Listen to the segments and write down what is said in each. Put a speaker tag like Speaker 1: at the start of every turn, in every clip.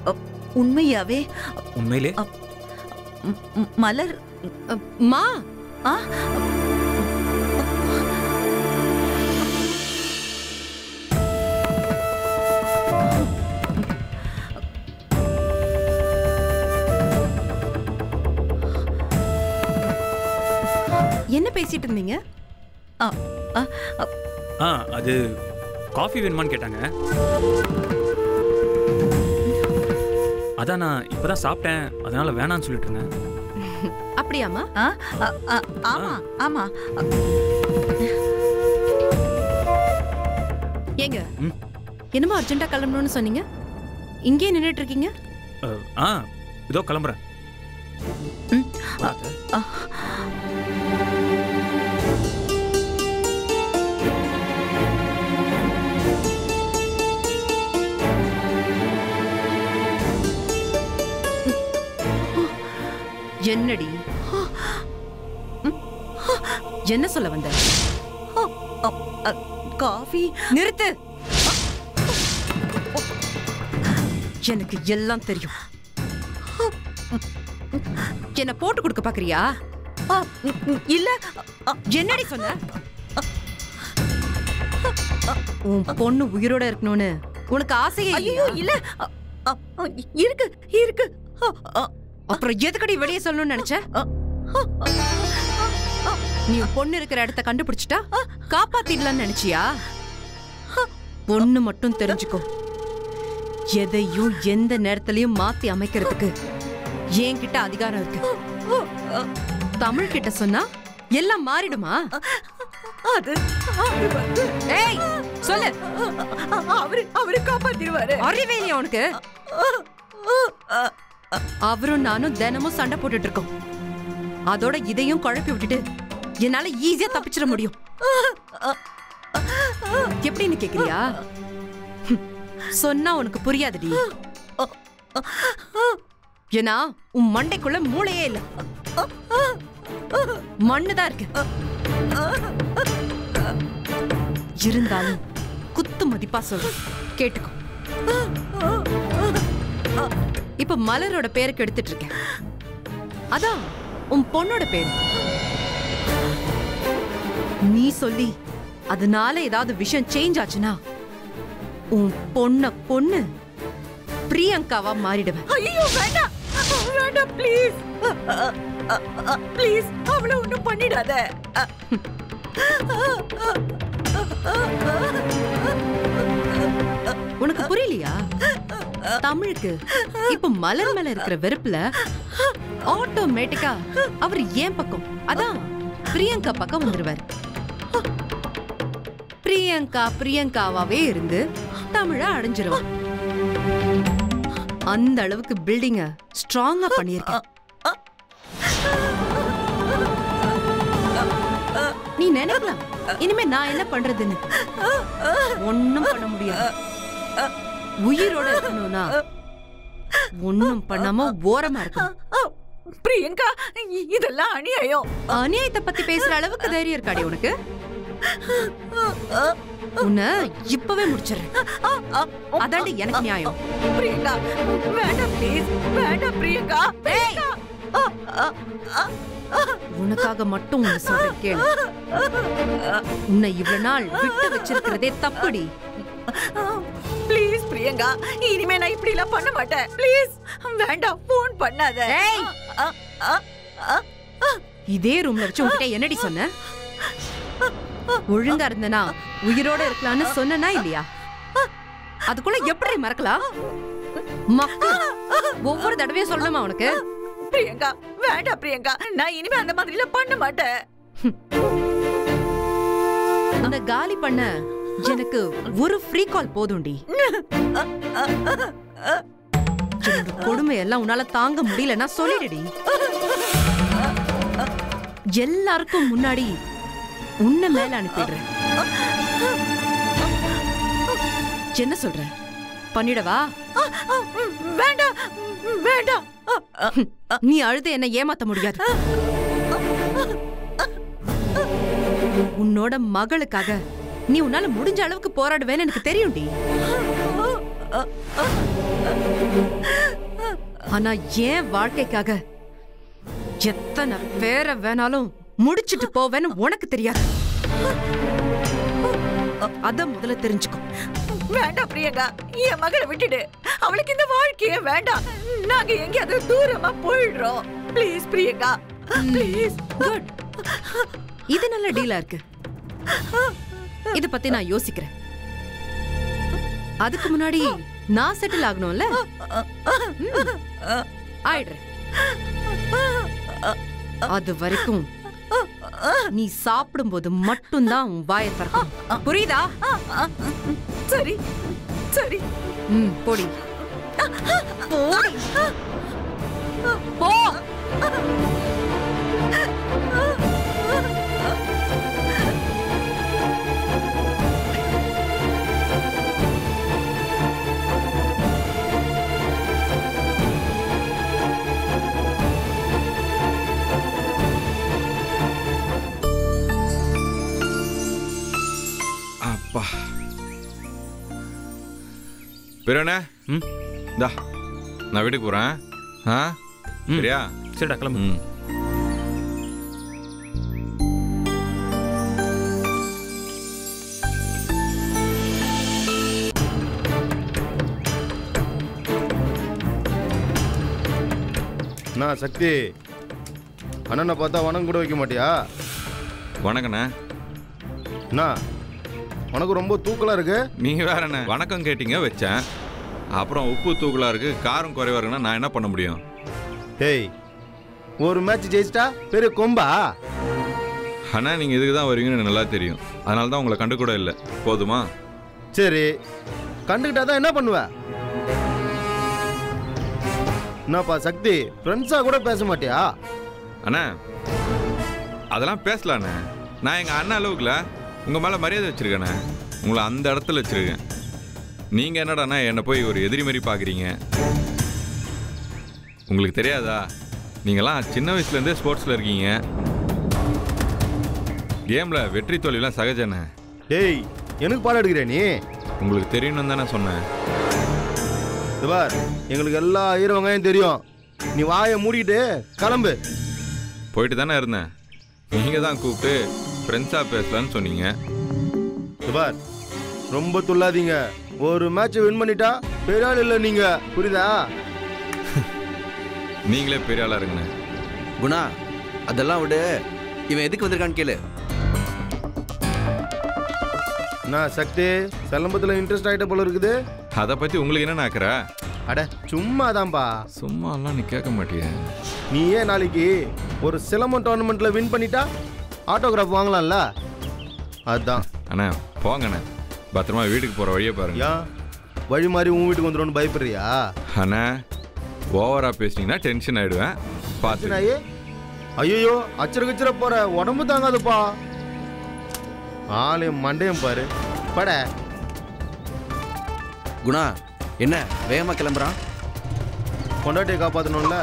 Speaker 1: அ, உண்மையாவே
Speaker 2: உண்மையிலே
Speaker 1: ம், ம், மலர்
Speaker 3: அ, மா
Speaker 1: ஆ
Speaker 3: என்ன பேசிட்டு இருந்தீங்க
Speaker 1: ஆ, ஆ, ஆ,
Speaker 2: ஆ அது காஃபி வேணுமான்னு கேட்டாங்க அதான் நான் இப்பதான் சாப்பிட்டேன் அதனால வேணாம்னு சொல்லிட்டு இருந்தேன்
Speaker 3: அப்படியாமா
Speaker 1: ஆ, ஆ, ஆ, ஆமா ஆமா
Speaker 3: ஏங்க
Speaker 2: ம்.
Speaker 3: என்னமோ அர்ஜென்ட்டா கிளம்பணும்னு சொன்னீங்க இங்கே நின்னுட்டு இருக்கீங்க
Speaker 2: அஹ், ஆ இதோ கிளம்புறேன்
Speaker 1: ம்,
Speaker 2: வா, அத்தை.
Speaker 1: ஆ.
Speaker 3: என்னடி என்ன சொல்ல வந்த
Speaker 1: ஆ, ஆ, ஆ, காஃபி
Speaker 3: நிறுத்து எனக்கு எல்லாம் தெரியும் என்ன போட்டு கொடுக்க பாக்குறியா
Speaker 1: ஆ, ம், ம், இல்ல ஆ,
Speaker 3: என்னடி சொன்ன உன் பொண்ணு உயிரோட இருக்கணும்னு உனக்கு ஆசையே
Speaker 1: ஐயோ
Speaker 3: இல்லையா
Speaker 1: இல்ல ஆ, ஆ, ஆ, இருக்கு இருக்கு ஆ, ஆ,
Speaker 3: அப்புறம் எதுக்கடி வெளியே சொல்லணும்னு நினைச்ச
Speaker 1: ஆ, ஆ, ஆ,
Speaker 3: நீ உன் பொண்ணு இருக்கிற இடத்த கண்டுபிடிச்சிட்டா காப்பாத்திடலாம்னு நினைச்சியா பொண்ணு மட்டும் தெரிஞ்சுக்கோ எதையும் எந்த நேரத்திலையும் மாத்தி அமைக்கிறதுக்கு என்கிட்ட அதிகாரம் இருக்கு தமிழ் கிட்ட சொன்னா எல்லாம் மாறிடுமா
Speaker 1: அது அது வந்து
Speaker 3: ஏய் சொல்லு
Speaker 1: அவரு அவரு காப்பாத்திடுவாரு
Speaker 3: அறிவே இல்லையா உனக்கு அவரும் நானும் தினமும் சண்டை போட்டுட்டு இருக்கோம் அதோட இதையும் குழப்பி விட்டுட்டு என்னால ஈஸியா தப்பிச்சிட முடியும் எப்படின்னு கேக்குறியா ஹம், சொன்னா உனக்கு புரியாதுடி ஏன்னா உன் மண்டைக்குள்ள மூளையே இல்ல மண்ணுதான் இருக்கு இருந்தாலும் குத்து மதிப்பா சொல்றேன் கேட்டுக்கோ இப்ப மலரோட பேருக்கு எடுத்துட்டு இருக்கேன் அதான் உன் பொண்ணோட பேரு நீ சொல்லி அதனால ஏதாவது விஷயம் சேஞ்ச் ஆச்சுன்னா உன் பொண்ண பொண்ணு பிரியங்காவா மாறிடுவேன்
Speaker 1: ஐயோ வேண்டாம் வேண்டாம் ப்ளீஸ் ப்ளீஸ் அவளை ஒண்ணும் பண்ணிடாத
Speaker 3: உனக்கு புரியலையா தமிழுக்கு இப்ப மலர் மேல இருக்கிற வெறுப்புல ஆட்டோமேட்டிக்கா அவர் ஏன் பக்கம் அதான் பிரியங்கா பக்கம் வந்துருவாரு பிரியங்கா பிரியங்காவாவே இருந்து தமிழ அடைஞ்சிருவான் அந்த அளவுக்கு பில்டிங்க ஸ்ட்ராங்கா பண்ணியிருக்க நீ நினைக்கலாம் இனிமே நான் என்ன பண்றதுன்னு ஒண்ணும் பண்ண முடியாது உயிரோட இருக்கணும்னா ஒண்ணும் பண்ணாம ஓரமா இருக்கணும்
Speaker 1: பிரியங்கா இ- இதெல்லாம் அநியாயம்
Speaker 3: அநியாயத்தை பத்தி பேசுற அளவுக்கு தைரியம் இருக்காடி உனக்கு உன்னை இப்பவே முடிச்சிடுறேன் அதாண்டி எனக்கு நியாயம்
Speaker 1: பிரியங்கா வேண்டாம் ப்ளீஸ் வேண்டாம் பிரியங்கா பிரியங்கா ஆ, ஆ, ஆ, ஆ.
Speaker 3: உனக்காக மட்டும் உன்னை சொல்றேன் கேளு உன்னை இவ்வளவு நாள் விட்டு வச்சிருக்கிறதே தப்புடி
Speaker 1: ப்ளீஸ் பிரியங்கா இனிமே நான் இப்படி எல்லாம் பண்ண மாட்டேன் ப்ளீஸ் வேண்டாம் ஃபோன் பண்ணாத
Speaker 3: ஏய்!
Speaker 1: ஆ, ஆ, ஆ, ஆ.
Speaker 3: இதே ரூம்ல வச்சு உன்கிட்ட என்னடி சொன்ன ஒழுங்கா இருந்தனா உயிரோட இருக்கலாம்னு சொன்னனா இல்லையா அதுக்குள்ள எப்படி மறக்கலாம் மக்கள் ஒவ்வொரு தடவையும் சொல்லணுமா உனக்கு
Speaker 1: பிரியங்கா வேண்டாம் பிரியங்கா நான் இனிமே அந்த மாதிரி எல்லாம் பண்ண மாட்டேன்
Speaker 3: அந்த காலி பண்ண எனக்கு ஒரு ஃப்ரீ கால் போதும்டி என்னோட கொடுமை எல்லாம் உன்னால தாங்க முடியலன்னா சொல்லிடுடி எல்லாருக்கும் முன்னாடி உன்னை மேல அனுப்பிடுறேன் என்ன சொல்ற பண்ணிடவா
Speaker 1: ஆ, ஆ, ம், வேண்டாம் ம், வேண்டாம் ஆ, ஆ,
Speaker 3: நீ அழுது என்ன ஏமாத்த முடியாது உன்னோட மகளுக்காக நீ உன்னால முடிஞ்ச அளவுக்கு போராடுவேன்னு எனக்கு தெரியும்டி
Speaker 1: ஆ, ஆ, ஆ.
Speaker 3: ஆனா ஏன் வாழ்க்கைக்காக எத்தனை பேரை வேணாலும் முடிச்சிட்டு போவேன்னு உனக்கு தெரியாது அத முதல்ல தெரிஞ்சுக்கோ
Speaker 1: வேண்டாம் பிரியங்கா என் மகளை விட்டுடு அவளுக்கு இந்த வாழ்க்கையே வேண்டாம் நாங்க எங்கேயாவது தூரமா போயிடுறோம் ப்ளீஸ் பிரியங்கா ப்ளீஸ்
Speaker 3: குட் இது நல்ல டீலா இருக்கு இத பத்தி நான் யோசிக்கிறேன் அதுக்கு முன்னாடி நான் செட்டில் ஆகணும்ல ம். ஆயிடுறேன் அது வரைக்கும் நீ சாப்பிடும்போது மட்டும்தான் உன் வாயை திறக்கணும் புரியுதா
Speaker 1: சரி சரி
Speaker 3: ம் போடி போடி போ
Speaker 4: அப்பா பெரியண்ணே
Speaker 2: ம்
Speaker 4: இந்தா நான் வீட்டுக்கு போகிறேன் ஆ
Speaker 2: ம்.
Speaker 4: சரியா
Speaker 2: சரிடா கிளம்பு
Speaker 4: ம்
Speaker 5: நான் சக்தி அண்ணனை பார்த்தா வணக்கம் கூட வைக்க மாட்டியா
Speaker 4: வணக்கண்ணே
Speaker 5: அண்ணா உனக்கு ரொம்ப தூக்கலா இருக்கு
Speaker 4: நீங்க வேறண்ணே வணக்கம் கேட்டீங்க வச்சேன் அப்புறம் உப்பு தூக்கலா இருக்கு காரம் குறைவா இருக்குன்னா நான் என்ன பண்ண முடியும்
Speaker 5: டேய் ஒரு மேட்ச் ஜெயிச்சிட்டா பெரிய கொம்பா
Speaker 4: அண்ணா நீங்க இதுக்கு தான் வருவீங்கன்னு எனக்கு நல்லா தெரியும் அதனால தான் உங்களை கண்டு கூட இல்லை போதுமா
Speaker 5: சரி கண்டுக்கிட்டா தான் என்ன பண்ணுவ என்னப்பா சக்தி ஃப்ரெண்ட்ஸா கூட பேச மாட்டியா
Speaker 4: அண்ணா அதெல்லாம் பேசலாண்ணே நான் எங்கள் அண்ணன் அளவுக்குல உங்கள் மேலே மரியாதை வச்சுருக்கேண்ணே உங்களை அந்த இடத்துல வச்சுருக்கேன் நீங்கள் என்னடாண்ணா என்னை போய் ஒரு எதிரி மாதிரி பார்க்குறீங்க உங்களுக்கு தெரியாதா நீங்களாம் சின்ன வயசுலேருந்தே ஸ்போர்ட்ஸில் இருக்கீங்க கேமில் வெற்றி தோல்விலாம் சகஜண்ணே
Speaker 5: டேய் எனக்கு பாடம் எடுக்கிற நீ
Speaker 4: உங்களுக்கு தெரியணும்னு தானே சொன்னேன்
Speaker 5: இது பார் எங்களுக்கு எல்லா ஈரவங்காயும் தெரியும் நீ வாயை மூடிட்டு கிளம்பு
Speaker 4: போயிட்டு தானே இருந்தேன் நீங்கள் தான் கூப்பிட்டு ஃப்ரெண்ட்ஸாக பேசலான்னு சொன்னீங்க
Speaker 5: இது பார் ரொம்ப துள்ளாதீங்க ஒரு மேட்ச் வின் பண்ணிட்டா பெரிய ஆள் இல்லை நீங்க புரியுதா
Speaker 4: நீங்களே பெரிய ஆளாக இருங்கண்ணே
Speaker 6: குணா அதெல்லாம் விடு இவன் எதுக்கு வந்திருக்கான்னு கேளு
Speaker 5: நான் சக்தி சிலம்பத்துல இன்ட்ரெஸ்ட் ஆயிட்ட போல இருக்குது
Speaker 4: அதை பற்றி உங்களுக்கு என்ன நாக்கிற
Speaker 5: அட சும்மாதான்பா
Speaker 4: சும்மாலாம் நீ கேட்க மாட்டியே
Speaker 5: நீ ஏன் நாளைக்கு ஒரு சிலம்பம் டோர்னமெண்ட்ல வின் பண்ணிட்டா ஆட்டோகிராஃப் வாங்கலாம்ல அதான்
Speaker 4: அண்ணா போங்கண்ணே பத்திரமா வீட்டுக்கு போகிற வழியை பாருங்க
Speaker 5: ஏன் வழி மாதிரி உன் வீட்டுக்கு வந்துடும் பயப்படுறியா
Speaker 4: அண்ணா ஓவரா பேசுனீங்கன்னா டென்ஷன் ஆயிடுவேன் பார்த்து
Speaker 5: நாயே ஐயோ அச்சர கச்சர போற உடம்பு தாங்காதுப்பா ஆளையும் மண்டையும் பாரு பட
Speaker 6: குணா என்ன வேகமா கிளம்புறான்
Speaker 5: பொண்டாட்டியை காப்பாத்தணும்ல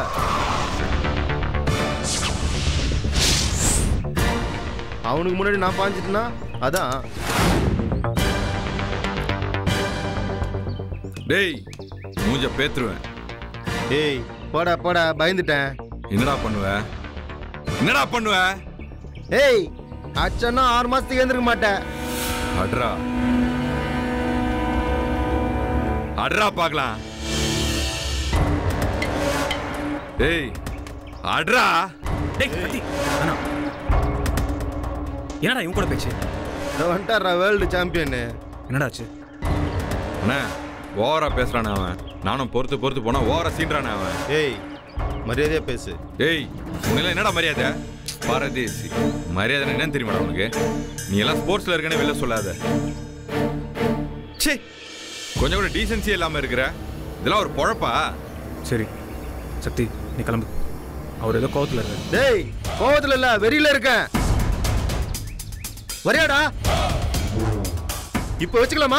Speaker 5: அவனுக்கு முன்னாடி நான் பாஞ்சிட்டேன்னா அதான்
Speaker 4: டேய் மூஞ்ச பேத்துருவேன்
Speaker 5: ஏய் போடா போடா பயந்துட்டேன்
Speaker 4: என்னடா பண்ணுவ என்னடா பண்ணுவ
Speaker 5: ஏய் அச்சன்னா ஆறு மாசத்துக்கு எழுந்திருக்க மாட்டேன்
Speaker 4: அட்ரா அட்ரா பார்க்கலாம் டேய் அட்ரா
Speaker 2: டேய் கத்தி அண்ணா என்னடா இவன் கூட பேச்சு
Speaker 5: இந்த வந்துட்டாரா வேர்ல்டு சாம்பியன்
Speaker 2: என்னடா ஆச்சு
Speaker 4: அண்ணா ஓவரா பேசுறானே அவன் நானும் பொறுத்து பொறுத்து போனா ஓவரா சீன்றானே அவன்
Speaker 5: ஏய் மரியாதையா பேசு
Speaker 4: ஏய் உனக்கு என்னடா மரியாதை பாரதேசி மரியாதை என்னன்னு தெரியுமாடா உனக்கு நீ எல்லாம் ஸ்போர்ட்ஸ்ல இருக்கனே வெளில சொல்லாத ச்சே கொஞ்சம் கூட டீசென்சி இல்லாம இருக்கிற இதெல்லாம் ஒரு பொழப்பா
Speaker 2: சரி சக்தி நீ கிளம்பு அவர் ஏதோ கோவத்தில் இருக்காரு
Speaker 5: டேய் கோவத்துல இல்ல வெறியில இருக்கேன் வரியாடா இப்ப வச்சுக்கலாமா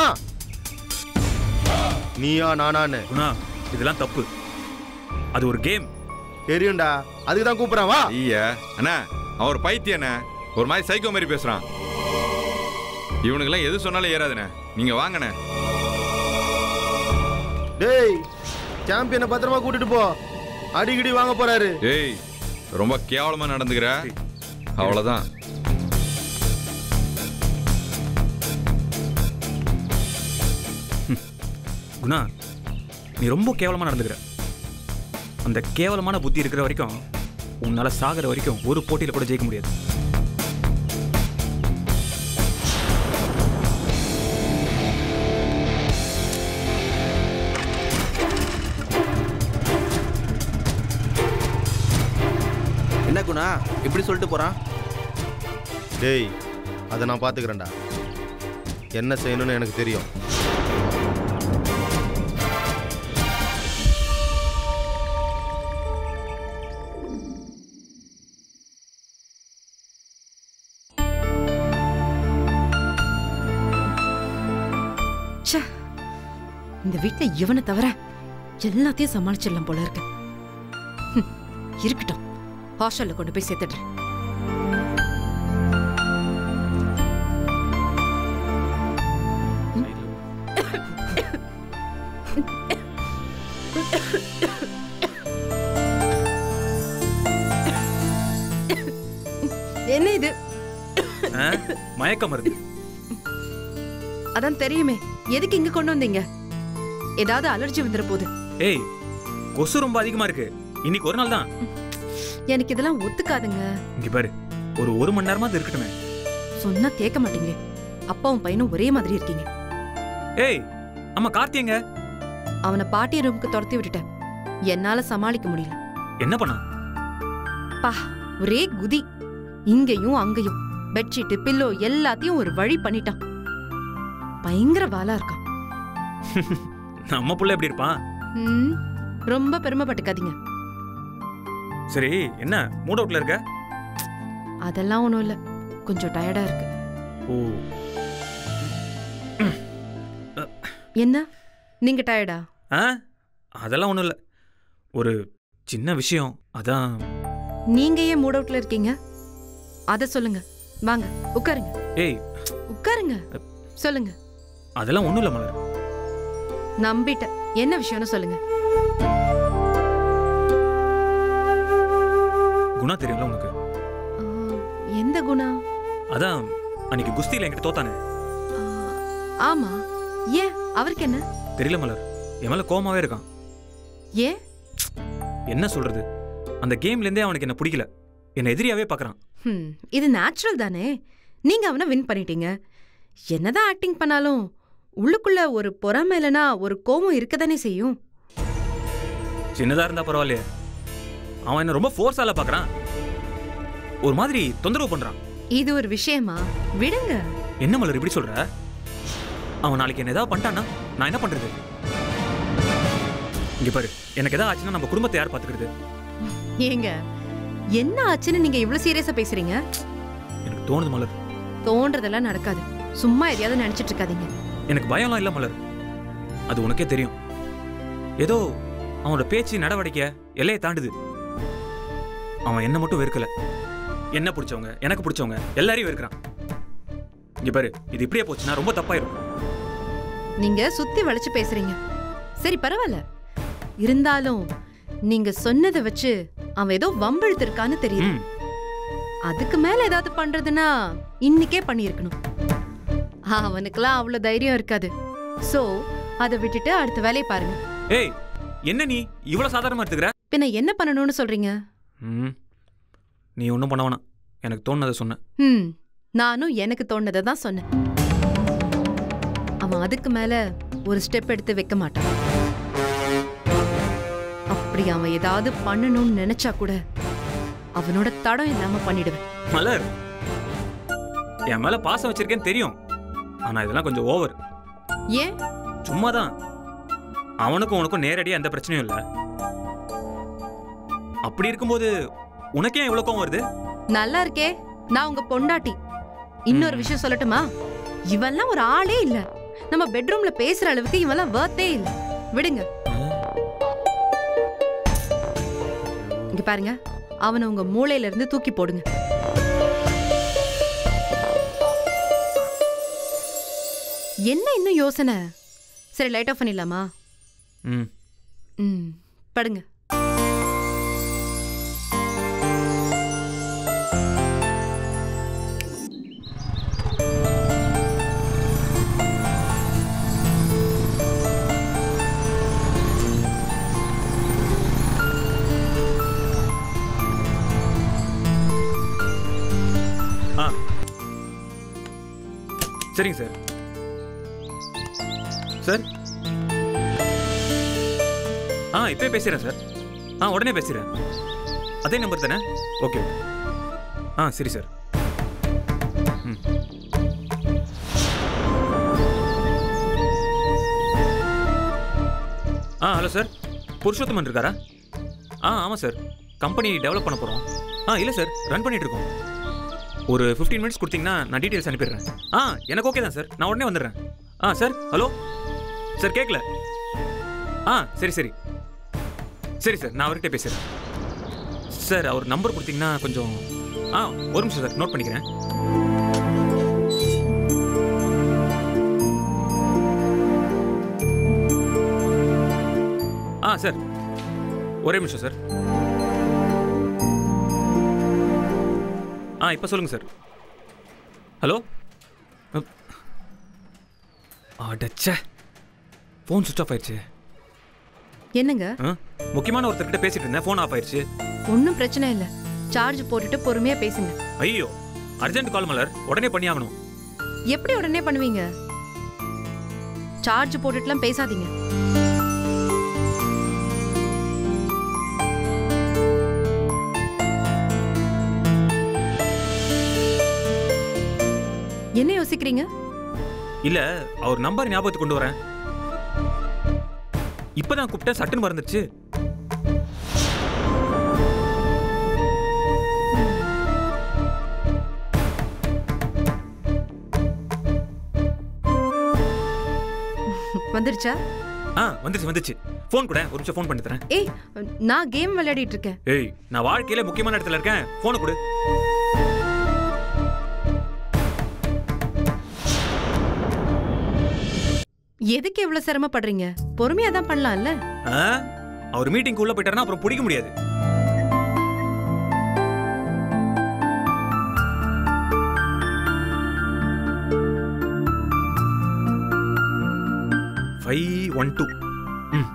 Speaker 5: நீயா நானான்னு
Speaker 2: குணா இதெல்லாம் தப்பு அது ஒரு கேம்
Speaker 5: தெரியும்டா அதுக்கு தான் கூப்பிடுறான் வா
Speaker 4: ஐயா அண்ணா அவன் ஒரு பைத்தியண்ணே ஒரு மாதிரி சைக்கோ மாதிரி பேசுறான் இவனுக்கெல்லாம் எது சொன்னாலும் ஏறாதுண்ணே நீங்க வாங்கண்ணே
Speaker 5: டேய் சாம்பியனை பத்திரமா கூட்டிட்டு போ அடிக்கடி வாங்க போறாரு
Speaker 4: ஏய் ரொம்ப கேவலமா நடந்துக்கிற அவ்வளவுதான்
Speaker 2: குணா நீ ரொம்ப கேவலமா நடந்துக்கிற அந்த கேவலமான புத்தி இருக்கிற வரைக்கும் உன்னால சாகிற வரைக்கும் ஒரு போட்டியில கூட ஜெயிக்க முடியாது
Speaker 6: என்ன குணா இப்படி சொல்லிட்டு போறான்
Speaker 5: டேய் அதை நான் பார்த்துக்கிறேன்டா என்ன செய்யணும்னு எனக்கு தெரியும்
Speaker 3: ச்சே இந்த வீட்ல இவனை தவிர எல்லாத்தையும் சமாளிச்சிடலாம் போல இருக்கு ஹம், இருக்கட்டும் ஹாஸ்டல்ல கொண்டு போய் சேர்த்துடுறேன் என்ன இது
Speaker 2: ஆ? மயக்க மருந்து
Speaker 3: அதான் தெரியுமே எதுக்கு இங்க கொண்டு வந்தீங்க ஏதாவது அலர்ஜி வந்துட போகுது
Speaker 2: ஏய் கொசு ரொம்ப அதிகமா இருக்கு இன்னைக்கு ஒரு நாள் தான்
Speaker 3: எனக்கு இதெல்லாம் ஒத்துக்காதுங்க
Speaker 2: இங்க பாரு ஒரு ஒரு மணி நேரமா அது இருக்கட்டுமே
Speaker 3: சொன்னா கேட்க மாட்டீங்க அப்பாவும் பையனும் ஒரே மாதிரி இருக்கீங்க
Speaker 2: ஏய் அம்மா கார்த்தியங்க
Speaker 3: அவனை பாட்டி ரூமுக்கு துரத்தி விட்டுட்டேன் என்னால சமாளிக்க முடியல
Speaker 2: என்ன பண்ணா
Speaker 3: பா ஒரே குதி இங்கேயும் அங்கேயும் பெட்ஷீட் பில்லோ எல்லாத்தையும் ஒரு வழி பண்ணிட்டான் பயங்கர வாலா இருக்கான்
Speaker 2: நம்ம புள்ள எப்படி இருப்பான்
Speaker 3: ம், ரொம்ப பெருமைப்பட்டுக்காதீங்க
Speaker 2: சரி என்ன மூட் அவுட்ல இருக்க
Speaker 3: அதெல்லாம் ஒண்ணும் இல்ல கொஞ்சம் டயர்டா இருக்கு
Speaker 2: ஓ
Speaker 3: என்ன நீங்க டயர்டா
Speaker 2: ஆ அதெல்லாம் ஒன்றும் இல்லை ஒரு சின்ன விஷயம் அதான்
Speaker 3: நீங்க ஏன் மூட் அவுட்ல இருக்கீங்க அத சொல்லுங்க வாங்க உட்காருங்க
Speaker 2: ஏய்
Speaker 3: உட்காருங்க சொல்லுங்க
Speaker 2: அதெல்லாம் ஒன்றும் இல்லை மலர்
Speaker 3: நம்பிட்டேன் என்ன விஷயம்னு சொல்லுங்க
Speaker 2: குணா தெரியும்ல உனக்கு
Speaker 3: ஆ, எந்த குணா
Speaker 2: அதான் அன்னைக்கு குஸ்தியில் என்கிட்ட தோத்தானே
Speaker 3: ஆ, ஆமா ஏன் அவருக்கு என்ன
Speaker 2: தெரியல மலர் என் மேலே கோமாவே இருக்கான்
Speaker 3: ஏன்
Speaker 2: என்ன சொல்றது அந்த கேம்லேருந்தே அவனுக்கு என்ன பிடிக்கல என்னை எதிரியாவே பார்க்குறான்
Speaker 3: ஹம், இது நேச்சுரல் தானே நீங்க அவனை வின் பண்ணிட்டீங்க என்னதான் ஆக்டிங் பண்ணாலும் உள்ளுக்குள்ள ஒரு பொறாமை இல்லைனா ஒரு கோபம் இருக்கதானே செய்யும்
Speaker 2: சின்னதாக இருந்தால் பரவாயில்லையே அவன் என்ன ரொம்ப ஃபோர்ஸால பார்க்குறான் ஒரு மாதிரி தொந்தரவு பண்ணுறான்
Speaker 3: இது ஒரு விஷயமா விடுங்க
Speaker 2: என்ன மலர் இப்படி சொல்ற அவன் நாளைக்கு என்ன ஏதாவது பண்ணிட்டான்னா நான் என்ன பண்றது இங்க பாரு எனக்கு ஏதாவது ஆச்சுன்னா நம்ம குடும்பத்தை யார் பாத்துக்கிறது
Speaker 3: ஏங்க என்ன ஆச்சுன்னு நீங்க இவ்ளோ சீரியஸா பேசுறீங்க
Speaker 2: எனக்கு தோணுது மலர்
Speaker 3: தோன்றதெல்லாம் நடக்காது சும்மா எதையாவது நினைச்சிட்டு இருக்காதீங்க
Speaker 2: எனக்கு பயம்லாம் இல்ல மலர் அது உனக்கே தெரியும் ஏதோ அவனோட பேச்சு நடவடிக்கை எல்லையை தாண்டுது அவன் என்ன மட்டும் வெறுக்கல என்ன பிடிச்சவங்க எனக்கு பிடிச்சவங்க எல்லாரையும் வெறுக்கிறான் இங்க பாரு இது இப்படியே போச்சுன்னா ரொம்ப தப்பாயிரும்
Speaker 3: நீங்க சுத்தி வளைச்சு பேசுறீங்க சரி பரவாயில்ல இருந்தாலும் நீங்க சொன்னதை வச்சு அவன் ஏதோ வம்பெழுத்திருக்கான்னு தெரியுது
Speaker 2: ம்
Speaker 3: அதுக்கு மேல ஏதாவது பண்றதுன்னா இன்னைக்கே பண்ணியிருக்கணும் அவனுக்கெல்லாம் அவ்வளவு தைரியம் இருக்காது சோ அதை விட்டுட்டு அடுத்த வேலையை பாருங்க
Speaker 2: ஏய் என்ன நீ இவ்வளவு சாதாரணமா எடுத்துக்கிற
Speaker 3: பின்ன என்ன பண்ணணும்னு சொல்றீங்க
Speaker 2: ம் நீ ஒன்றும் பண்ண வேணாம் எனக்கு தோணுனதை சொன்னேன்
Speaker 3: ம் நானும் எனக்கு தோணுதை தான் சொன்னேன் அவன் அதுக்கு மேல ஒரு ஸ்டெப் எடுத்து வைக்க மாட்டான் அப்படி அவன் ஏதாவது பண்ணணும்னு நினைச்சா கூட அவனோட தடம் இல்லாம பண்ணிடுவேன்
Speaker 2: மலர் என் மேல பாசம் வச்சிருக்கேன்னு தெரியும் ஆனா இதெல்லாம் கொஞ்சம் ஓவர்
Speaker 3: ஏன்
Speaker 2: சும்மாதான் அவனுக்கும் உனக்கும் நேரடியா எந்த பிரச்சனையும் இல்ல அப்படி இருக்கும்போது உனக்கே ஏன் இவ்வளவு கோவம் வருது
Speaker 3: நல்லா இருக்கே நான் உங்க பொண்டாட்டி இன்னொரு
Speaker 2: ம்.
Speaker 3: விஷயம் சொல்லட்டுமா இவன்லாம் ஒரு ஆளே இல்ல நம்ம பெட்ரூம்ல பேசுற அளவுக்கு இவன்லாம் வர்த்தே இல்ல விடுங்க இங்க பாருங்க அவனை உங்க மூளையில இருந்து தூக்கி போடுங்க என்ன இன்னும் யோசனை சரி லைட் ஆஃப் பண்ணிடலாமா
Speaker 2: ம்
Speaker 3: ம் படுங்க
Speaker 2: சரிங்க சார் சார் ஆ இப்போயே பேசுகிறேன் சார் ஆ உடனே பேசுகிறேன் அதே நம்பர் தானே ஓகே ஆ சரி சார் ம் ஆ ஹலோ சார் புருஷோத்தமன் இருக்காரா ஆ ஆமாம் சார் கம்பெனி டெவலப் பண்ண போகிறோம் ஆ இல்லை சார் ரன் பண்ணிட்டு இருக்கோம் ஒரு ஃபிஃப்டீன் மினிட்ஸ் கொடுத்தீங்கன்னா நான் டீட்டெயில்ஸ் அனுப்பிடுறேன் ஆ எனக்கு ஓகே தான் சார் நான் உடனே வந்துடுறேன் ஆ சார் ஹலோ சார் கேட்கல ஆ சரி சரி சரி சார் நான் அவர்கிட்ட பேசுகிறேன் சார் அவர் நம்பர் கொடுத்தீங்கன்னா கொஞ்சம் ஆ ஒரு நிமிஷம் சார் நோட் பண்ணிக்கிறேன் ஆ சார் ஒரே நிமிஷம் சார் ஆ இப்போ சொல்லுங்கள் சார் ஹலோ அடச்சே ஃபோன் சுவிச் ஆஃப் ஆயிடுச்சு
Speaker 3: என்னங்க
Speaker 2: ஆ முக்கியமான ஒருத்தர்கிட்ட பேசிட்டு இருந்தேன் ஃபோன் ஆஃப் ஆயிடுச்சு
Speaker 3: ஒன்றும் பிரச்சனை இல்லை சார்ஜ் போட்டுட்டு பொறுமையா பேசுங்க
Speaker 2: ஐயோ அர்ஜென்ட் கால் மலர் உடனே பண்ணி ஆகணும்
Speaker 3: எப்படி உடனே பண்ணுவீங்க சார்ஜ் போட்டுட்டுலாம் பேசாதீங்க என்ன யோசிக்கிறீங்க
Speaker 2: இல்ல அவர் நம்பர் ஞாபகத்துக்கு கொண்டு வரேன் இப்பதான் கூப்பிட்டேன் சட்டுன்னு மறந்துடுச்சு
Speaker 3: வந்துருச்சா
Speaker 2: ஆ வந்துச்சு வந்துச்சு ஃபோன் கூட ஒரு நிமிஷம் ஃபோன் பண்ணி தரேன்
Speaker 3: ஏய் நான் கேம் விளையாடிட்டு இருக்கேன்
Speaker 2: ஏய் நான் வாழ்க்கையில முக்கியமான இடத்துல இருக்கேன் ஃபோனை கொடு
Speaker 3: எதுக்கு இவ்வளவு சிரமப்படுறீங்க பொறுமையா தான் பண்ணலாம்ல
Speaker 2: ஆ? அவர் மீட்டிங் உள்ள போயிட்டாருன்னா அப்புறம் பிடிக்க முடியாது ஃபைவ் ஒன் டூ ம்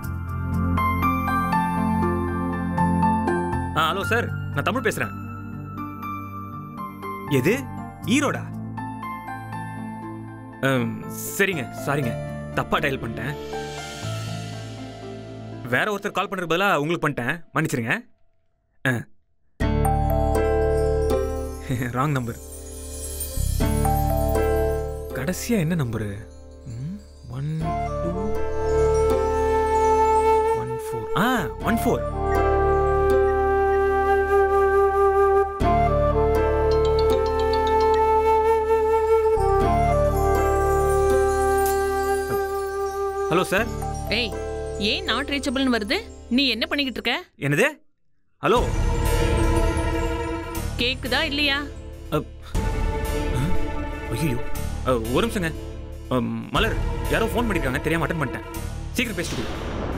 Speaker 2: ஆ ஹலோ சார் நான் தமிழ் பேசுறேன் எது ஈரோடா ம், சரிங்க சாரிங்க தப்பா டயல் பண்ணிட்டேன் வேற ஒருத்தர் கால் பண்றதுக்கு பதிலா உங்களுக்கு பண்ணிட்டேன் மன்னிச்சிருங்க ராங் நம்பர் கடைசியா என்ன number one two one four ஆ ஒன் ஃபோர் ஹலோ சார்
Speaker 7: ஏய் ஏன் நாட் ரீச்சபிள்னு வருது நீ என்ன பண்ணிக்கிட்டு இருக்க
Speaker 2: என்னது ஹலோ
Speaker 7: கேக்குதா இல்லையா
Speaker 2: ஐயோ ஒரு நிமிஷங்க அ, மலர் யாரோ ஃபோன் பண்ணிருக்காங்க தெரியாம அட்டன் பண்ணிட்டேன் சீக்கிரம் பேசிட்டு கொடு.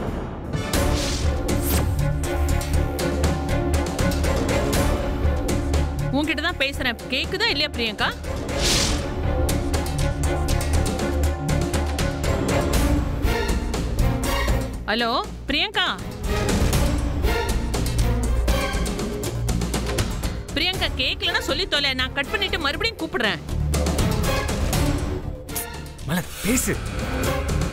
Speaker 7: உன்கிட்ட தான் பேசுறேன் கேக்குதா இல்லையா பிரியங்கா ஹலோ பிரியங்கா பிரியங்கா கேக்கலன்னா சொல்லி தொலை நான் கட் பண்ணிட்டு மறுபடியும் கூப்பிடுறேன்
Speaker 2: மலர் பேசு